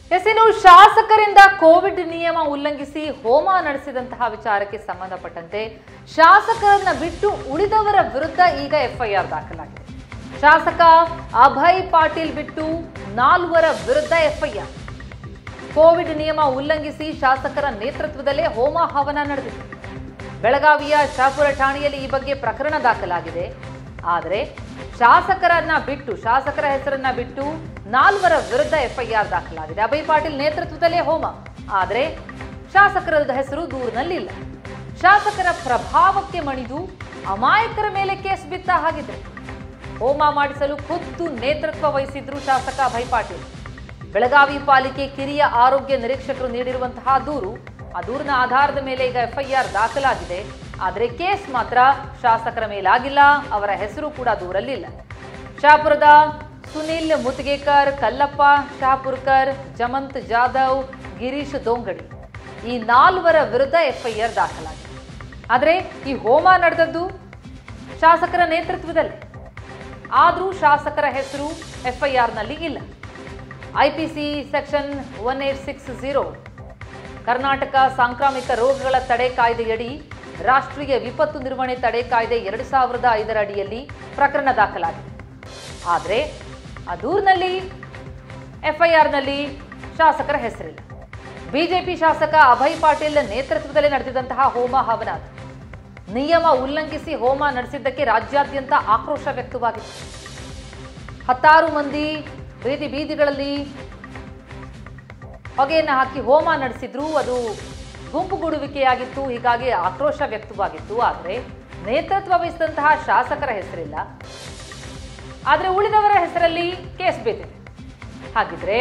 S ಇನ್ನು ಶಾಸಕರಿಂದ Covid ನಿಯಮ ಉಲ್ಲಂಘಿಸಿ ಹೋಮ ನಡೆಸಿದಂತಹ ವಿಚಾರಕ್ಕೆ ಸಂಬಂಧಪಟ್ಟಂತೆ ಶಾಸಕರನ್ನ ಬಿಟ್ಟು ಉಳಿದವರ ವಿರುದ್ಧ ಈಗ ಎಫ್ಐಆರ್ ದಾಖಲಾಗಿದೆ ಶಾಸಕ ಅಭಯ್ ಪಾಟೀಲ್ ಬಿಟ್ಟು ನಾಲ್ವರ ವಿರುದ್ಧ ಎಫ್ಐಆರ್ ಕೋವಿಡ್ ನಿಯಮ ಉಲ್ಲಂಘಿಸಿ ಶಾಸಕರ ನೇತೃತ್ವದಲ್ಲೇ ಹೋಮ ಹವನ ನಡೆದಿದೆ ಬೆಳಗಾವಿಯ ಶಾಪುರ ಠಾಣೆಯಲ್ಲಿ ಈ ಬಗ್ಗೆ ಪ್ರಕರಣ ದಾಖಲಾಗಿದೆ ಆದರೆ ಶಾಸಕರನ್ನ ಬಿಟ್ಟು ಶಾಸಕರ ಹೆಸರನ್ನ ಬಿಟ್ಟು ನಾಲ್ವರ ವಿರುದ್ಧ ಎಫ್ಐಆರ್ ದಾಖಲಾಗಿದೆ ಅಭಯ್ ಪಾಟೀಲ್ ನೇತೃತ್ವದಲ್ಲೇ ಹೋಮ ಆದರೆ ಶಾಸಕರ ಹೆಸರು ದೂರಿನಲ್ಲಿಲ್ಲ ಶಾಸಕರ ಪ್ರಭಾವಕ್ಕೆ ಮಣಿದು ಅಮಾಯಕರ ಮೇಲೆ ಕೇಸ್ ಬಿತ್ತ ಹಾಗಿದೆ ಹೋಮ ಮಾಡಿಸಲು ಖುದ್ದು ನೇತೃತ್ವ ವಹಿಸಿದ್ರು ಶಾಸಕ ಅಭಯ್ ಪಾಟೀಲ್ ಬೆಳಗಾವಿ ಪಾಲಿಕೆ ಕಿರಿಯ ಆರೋಗ್ಯ ನಿರೀಕ್ಷಕರು ನೀಡಿರುವಂತಹ ದೂರು ಆ ದೂರಿನ ಆಧಾರದ ಮೇಲೆ ಈಗ ಎಫ್ಐಆರ್ ದಾಖಲಾಗಿದೆ ಆದರೆ ಕೇಸ್ ಮಾತ್ರ ಶಾಸಕರ ಮೇಲಾಗಿಲ್ಲ ಅವರ ಹೆಸರು ಕೂಡ ದೂರಲ್ಲಿಲ್ಲ ಶಾಪುರದ ಸುನಿಲ್ ಮುತ್ಗೇಕರ್ ಕಲ್ಲಪ್ಪ ಶಾಪುರ್ಕರ್ ಜಮಂತ್ ಜಾಧವ್ ಗಿರೀಶ್ ದೋಂಗಡಿ ಈ ನಾಲ್ವರ ವಿರುದ್ಧ ಎಫ್ಐಆರ್ ದಾಖಲಾಗಿದೆ ಆದರೆ ಈ ಹೋಮ ನಡೆದದ್ದು ಶಾಸಕರ ನೇತೃತ್ವದಲ್ಲಿ ಆದರೂ ಶಾಸಕರ ಹೆಸರು ಎಫ್ಐಆರ್ನಲ್ಲಿ ಇಲ್ಲ IPC section one eight six zero Karnataka ಸಾಂಕ್ರಾಮಿಕ ರೋಗಗಳ ತಡೆ ಕಾಯ್ದೆಯಡಿ ರಾಷ್ಟ್ರೀಯ ವಿಪತ್ತು ನಿರ್ವಹಣೆ ತಡೆ ಕಾಯ್ದೆ ಎರಡು ಸಾವಿರದ ಐದರ ಅಡಿಯಲ್ಲಿ ಪ್ರಕರಣ ದಾಖಲಾಗಿದೆ ಆದರೆ ಆ ದೂರಿನಲ್ಲಿ ಎಫ್ಐಆರ್ನಲ್ಲಿ ಶಾಸಕರ ಹೆಸರಿಲ್ಲ ಬಿಜೆಪಿ ಶಾಸಕ ಅಭಯ್ ಪಾಟೀಲ್ ನೇತೃತ್ವದಲ್ಲಿ ನಡೆದಿದ್ದಂತಹ ಹೋಮ ಹವನ ಅದು. ನಿಯಮ ಉಲ್ಲಂಘಿಸಿ ಹೋಮ ನಡೆಸಿದ್ದಕ್ಕೆ ರಾಜ್ಯಾದ್ಯಂತ ಆಕ್ರೋಶ ವ್ಯಕ್ತವಾಗಿತ್ತು ಹತ್ತಾರು ಮಂದಿ ಬೀದಿ ಬೀದಿಗಳಲ್ಲಿ ಹೊಗೆಯನ್ನು ಹಾಕಿ ಹೋಮ ನಡೆಸಿದ್ರು ಅದು ಗುಂಪುಗೂಡುವಿಕೆಯಾಗಿತ್ತು ಹೀಗಾಗಿ ಆಕ್ರೋಶ ವ್ಯಕ್ತವಾಗಿತ್ತು ಆದರೆ ನೇತೃತ್ವ ವಹಿಸಿದಂತಹ ಶಾಸಕರ ಹೆಸರಿಲ್ಲ ಆದರೆ ಉಳಿದವರ ಹೆಸರಲ್ಲಿ ಕೇಸ್ ಬಿದ್ದಿದೆ ಹಾಗಿದ್ರೆ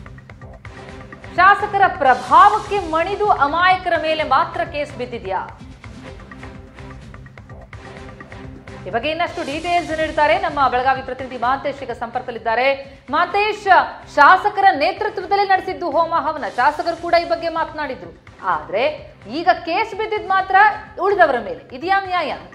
ಶಾಸಕರ ಪ್ರಭಾವಕ್ಕೆ ಮಣಿದು ಅಮಾಯಕರ ಮೇಲೆ ಮಾತ್ರ ಕೇಸ್ ಬಿದ್ದಿದ್ಯಾ ಈ ಬಗ್ಗೆ ಇನ್ನಷ್ಟು ಡೀಟೇಲ್ಸ್ ನೀಡ್ತಾರೆ ನಮ್ಮ ಬೆಳಗಾವಿ ಪ್ರತಿನಿಧಿ ಮಹಾಂತೇಶ್ ಈಗ ಸಂಪರ್ಕದಲ್ಲಿದ್ದಾರೆ ಮಹಾಂತೇಶ್ ಶಾಸಕರ ನೇತೃತ್ವದಲ್ಲೇ ನಡೆಸಿದ್ದು ಹೋಮ ಹವನ ಶಾಸಕರು ಕೂಡ ಈ ಬಗ್ಗೆ ಮಾತನಾಡಿದ್ರು ಆದ್ರೆ ಈಗ ಕೇಸ್ ಬಿದ್ದಿದ್ ಮಾತ್ರ ಉಳಿದವರ ಮೇಲೆ ಇದೆಯಾ ನ್ಯಾಯ ಅಂತ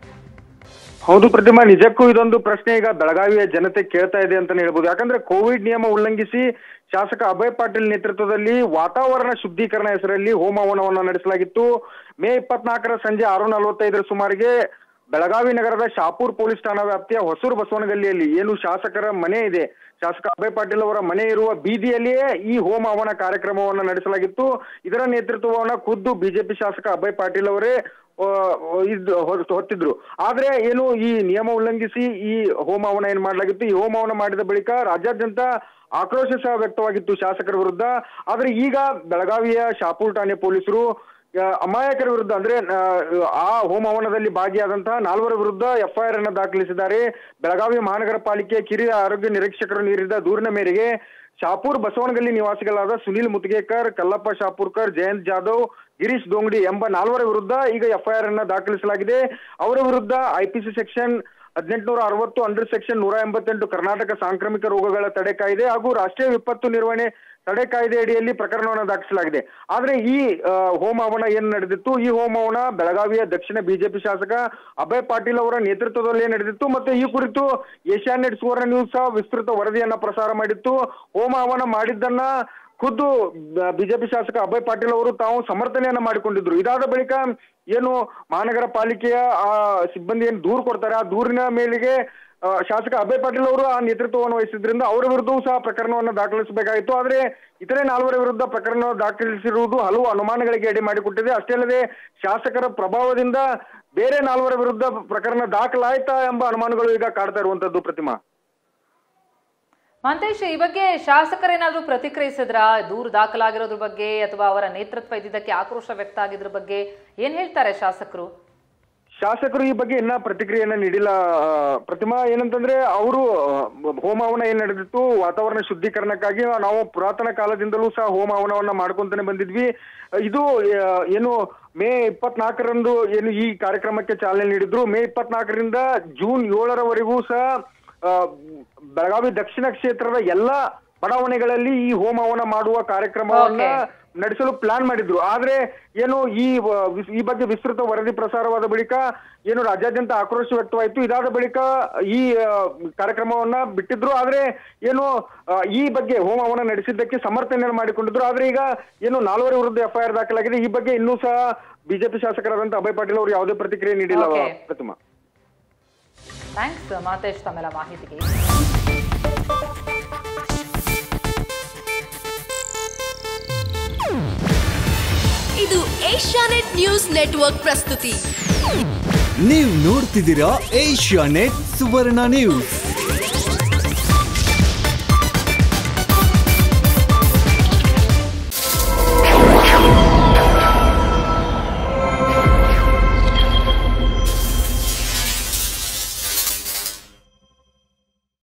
ಹೌದು ಪ್ರತಿಮಾ ನಿಜಕ್ಕೂ ಇದೊಂದು ಪ್ರಶ್ನೆ ಈಗ ಬೆಳಗಾವಿಯ ಜನತೆ ಕೇಳ್ತಾ ಇದೆ ಅಂತಾನೆ ಹೇಳ್ಬೋದು ಯಾಕಂದ್ರೆ ಕೋವಿಡ್ ನಿಯಮ ಉಲ್ಲಂಘಿಸಿ ಶಾಸಕ ಅಭಯ್ ಪಾಟೀಲ್ ನೇತೃತ್ವದಲ್ಲಿ ವಾತಾವರಣ ಶುದ್ಧೀಕರಣ ಹೆಸರಲ್ಲಿ ಹೋಮ ಹವನವನ್ನು ನಡೆಸಲಾಗಿತ್ತು ಮೇ ಇಪ್ಪತ್ನಾಲ್ಕರ ಸಂಜೆ ಆರು ನಲವತ್ತೈದರ ಸುಮಾರಿಗೆ ಬೆಳಗಾವಿ ನಗರದ ಶಾಪೂರ್ ಪೊಲೀಸ್ ಠಾಣಾ ವ್ಯಾಪ್ತಿಯ ಹೊಸೂರು ಬಸವನಗಲ್ಲಿಯಲ್ಲಿ ಏನು ಶಾಸಕರ ಮನೆ ಇದೆ ಶಾಸಕ ಅಭಯ್ ಪಾಟೀಲ್ ಅವರ ಮನೆ ಇರುವ ಬೀದಿಯಲ್ಲಿಯೇ ಈ ಹೋಮ ಹವನ ಕಾರ್ಯಕ್ರಮವನ್ನು ನಡೆಸಲಾಗಿತ್ತು ಇದರ ನೇತೃತ್ವವನ್ನ ಖುದ್ದು ಬಿಜೆಪಿ ಶಾಸಕ ಅಭಯ್ ಪಾಟೀಲ್ ಅವರೇ ಆ, ಇದ್ ಹೊರ- ಹೊತ್ತಿದ್ರು ಆದ್ರೆ ಏನು ಈ ನಿಯಮ ಉಲ್ಲಂಘಿಸಿ ಈ ಹೋಮ ಹವನ ಏನ್ ಮಾಡಲಾಗಿತ್ತು ಈ ಹೋಮ ಹವನ ಮಾಡಿದ ಬಳಿಕ ರಾಜ್ಯಾದ್ಯಂತ ಆಕ್ರೋಶ ಸಹ ವ್ಯಕ್ತವಾಗಿತ್ತು ಶಾಸಕರ ವಿರುದ್ಧ ಆದ್ರೆ ಈಗ ಬೆಳಗಾವಿಯ ಶಾಪೂರ್ ಠಾಣೆ ಪೊಲೀಸರು ಆ, ಅಮಾಯಕರ ವಿರುದ್ಧ ಅಂದ್ರೆ ಆ, ಆ ಹೋಮ ಹವನದಲ್ಲಿ ಭಾಗಿಯಾದಂತಹ ನಾಲ್ವರ ವಿರುದ್ಧ ಎಫ್ಐಆರ್ ಅನ್ನು ದಾಖಲಿಸಿದ್ದಾರೆ ಬೆಳಗಾವಿ ಮಹಾನಗರ ಪಾಲಿಕೆ ಕಿರಿಯ ಆರೋಗ್ಯ ನಿರೀಕ್ಷಕರು ನೀಡಿದ ದೂರಿನ ಮೇರೆಗೆ ಶಾಪೂರ್ ಬಸವನಗಲ್ಲಿ ನಿವಾಸಿಗಳಾದ ಸುನಿಲ್ ಮುತ್ಗೇಕರ್ ಕಲ್ಲಪ್ಪ ಶಾಪೂರ್ಕರ್ ಜಯಂತ್ ಜಾಧವ್ ಗಿರೀಶ್ ದೋಂಗಡಿ ಎಂಬ ನಾಲ್ವರ ವಿರುದ್ಧ ಈಗ ಎಫ್ಐಆರ್ ಅನ್ನ ದಾಖಲಿಸಲಾಗಿದೆ ಅವರ ವಿರುದ್ಧ ಐಪಿಸಿ ಸೆಕ್ಷನ್ ಹದಿನೆಂಟುನೂರ ಅರವತ್ತು ಅಂಡರ್ ಸೆಕ್ಷನ್ ನೂರ ಎಂಬತ್ತೆಂಟು ಕರ್ನಾಟಕ ಸಾಂಕ್ರಾಮಿಕ ರೋಗಗಳ ತಡೆ ಕಾಯ್ದೆ ಹಾಗೂ ರಾಷ್ಟ್ರೀಯ ವಿಪತ್ತು ನಿರ್ವಹಣೆ ತಡೆ ಕಾಯ್ದೆ ಅಡಿಯಲ್ಲಿ ಪ್ರಕರಣವನ್ನು ದಾಖಲಿಸಲಾಗಿದೆ ಆದ್ರೆ ಈ ಆ, ಹೋಮ ಹವನ ಏನ್ ನಡೆದಿತ್ತು ಈ ಹೋಮ ಹವನ ಬೆಳಗಾವಿಯ ದಕ್ಷಿಣ ಬಿಜೆಪಿ ಶಾಸಕ ಅಭಯ್ ಪಾಟೀಲ್ ಅವರ ನೇತೃತ್ವದಲ್ಲಿ ನಡೆದಿತ್ತು ಮತ್ತೆ ಈ ಕುರಿತು ಏಷ್ಯಾನೆಟ್ ಸುವರ್ಣ ನ್ಯೂಸ್ ಸಹ ವಿಸ್ತೃತ ವರದಿಯನ್ನ ಪ್ರಸಾರ ಮಾಡಿತ್ತು ಹೋಮ ಹವನ ಮಾಡಿದ್ದನ್ನ ಖುದ್ದು ಬಿಜೆಪಿ ಶಾಸಕ ಅಭಯ್ ಪಾಟೀಲ್ ಅವರು ತಾವು ಸಮರ್ಥನೆಯನ್ನ ಮಾಡಿಕೊಂಡಿದ್ರು ಇದಾದ ಬಳಿಕ ಏನು ಮಹಾನಗರ ಪಾಲಿಕೆಯ ಆ ಸಿಬ್ಬಂದಿ ಏನು ದೂರು ಕೊಡ್ತಾರೆ ಆ ದೂರಿನ ಮೇಲೆಗೆ ಆ, ಶಾಸಕ ಅಭಯ್ ಪಾಟೀಲ್ ಅವರು ಆ ನೇತೃತ್ವವನ್ನು ವಹಿಸಿದ್ರಿಂದ ಅವರ ವಿರುದ್ಧವೂ ಸಹ ಪ್ರಕರಣವನ್ನು ದಾಖಲಿಸಬೇಕಾಯಿತು ಆದ್ರೆ ಇತರೆ ನಾಲ್ವರ ವಿರುದ್ಧ ಪ್ರಕರಣ ದಾಖಲಿಸಿರುವುದು ಹಲವು ಅನುಮಾನಗಳಿಗೆ ಎಡೆ ಮಾಡಿಕೊಟ್ಟಿದೆ ಅಷ್ಟೇ ಅಲ್ಲದೆ ಶಾಸಕರ ಪ್ರಭಾವದಿಂದ ಬೇರೆ ನಾಲ್ವರ ವಿರುದ್ಧ ಪ್ರಕರಣ ದಾಖಲಾಯ್ತಾ ಎಂಬ ಅನುಮಾನಗಳು ಈಗ ಕಾಡ್ತಾ ಇರುವಂತದ್ದು ಪ್ರತಿಮಾ ಮಹಂತೇಶ್ ಈ ಬಗ್ಗೆ ಶಾಸಕರೇನಾದ್ರೂ ಪ್ರತಿಕ್ರಿಯಿಸಿದ್ರ ದೂರು ದಾಖಲಾಗಿರೋದ್ರ ಬಗ್ಗೆ ಅಥವಾ ಅವರ ನೇತೃತ್ವ ಇದ್ದಿದ್ದಕ್ಕೆ ಆಕ್ರೋಶ ವ್ಯಕ್ತ ಆಗಿದ್ರ ಬಗ್ಗೆ ಏನ್ ಹೇಳ್ತಾರೆ ಶಾಸಕರು ಶಾಸಕರು ಈ ಬಗ್ಗೆ ಇನ್ನ ಪ್ರತಿಕ್ರಿಯೆಯನ್ನ ನೀಡಿಲ್ಲ ಆ, ಪ್ರತಿಮಾ ಏನಂತಂದ್ರೆ ಅವರು ಹೋಮ ಹವನ ಏನ್ ನಡೆದಿತ್ತು ವಾತಾವರಣ ಶುದ್ಧೀಕರಣಕ್ಕಾಗಿ ನಾವು ಪುರಾತನ ಕಾಲದಿಂದಲೂ ಸಹ ಹೋಮ ಹವನವನ್ನ ಮಾಡ್ಕೊಂತಾನೆ ಬಂದಿದ್ವಿ ಇದು ಆ, ಏನು ಮೇ ಇಪ್ಪತ್ನಾಲ್ಕರಂದು ಏನು ಈ ಕಾರ್ಯಕ್ರಮಕ್ಕೆ ಚಾಲನೆ ನೀಡಿದ್ರು ಮೇ ಇಪ್ಪತ್ನಾಲ್ಕರಿಂದ ಜೂನ್ ಏಳರವರೆಗೂ ಸಹ ಆ, ಬೆಳಗಾವಿ ದಕ್ಷಿಣ ಕ್ಷೇತ್ರದ ಎಲ್ಲ ಬಡಾವಣೆಗಳಲ್ಲಿ ಈ ಹೋಮವನ್ನ ಮಾಡುವ ಕಾರ್ಯಕ್ರಮವನ್ನ Okay. ನಡೆಸಲು ಪ್ಲಾನ್ ಮಾಡಿದ್ರು ಆದ್ರೆ ಏನು ಈ ವ- ವಿಸ್- ಈ ಬಗ್ಗೆ ವಿಸ್ತೃತ ವರದಿ ಪ್ರಸಾರವಾದ ಬಳಿಕ ಏನು ರಾಜ್ಯಾದ್ಯಂತ ಆಕ್ರೋಶ ವ್ಯಕ್ತವಾಯಿತು ಇದಾದ ಬಳಿಕ ಈ ಆ, ಕಾರ್ಯಕ್ರಮವನ್ನ ಬಿಟ್ಟಿದ್ರು ಆದ್ರೆ ಏನು ಆ, ಈ ಬಗ್ಗೆ ಹೋಮವನ್ನ ನಡೆಸಿದ್ದಕ್ಕೆ ಸಮರ್ಥನೆಯನ್ನು ಮಾಡಿಕೊಂಡಿದ್ರು ಆದ್ರೆ ಈಗ ಏನು ನಾಲ್ವರ ವಿರುದ್ಧ ಎಫ್ಐಆರ್ ದಾಖಲಾಗಿದೆ ಈ ಬಗ್ಗೆ ಇನ್ನೂ ಸಹ ಬಿಜೆಪಿ ಶಾಸಕರಾದಂತ ಅಭಯ್ ಪಾಟೀಲ್ ಅವರು ಯಾವುದೇ ಪ್ರತಿಕ್ರಿಯೆ ನೀಡಿಲ್ಲ Okay. ಪ್ರತಿಮಾ ಥ್ಯಾಂಕ್ಸ್ ಮಾತೇಶ್ ತಮ್ಮೆಲ್ಲ ಮಾಹಿತಿಗೆ ಇದು ಏಷ್ಯಾನೆಟ್ ನ್ಯೂಸ್ ನೆಟ್ವರ್ಕ್ ಪ್ರಸ್ತುತಿ ನೀವು ನೋಡ್ತಿದ್ದೀರಾ ಏಷ್ಯಾ ನೆಟ್ ಸುವರ್ಣ ನ್ಯೂಸ್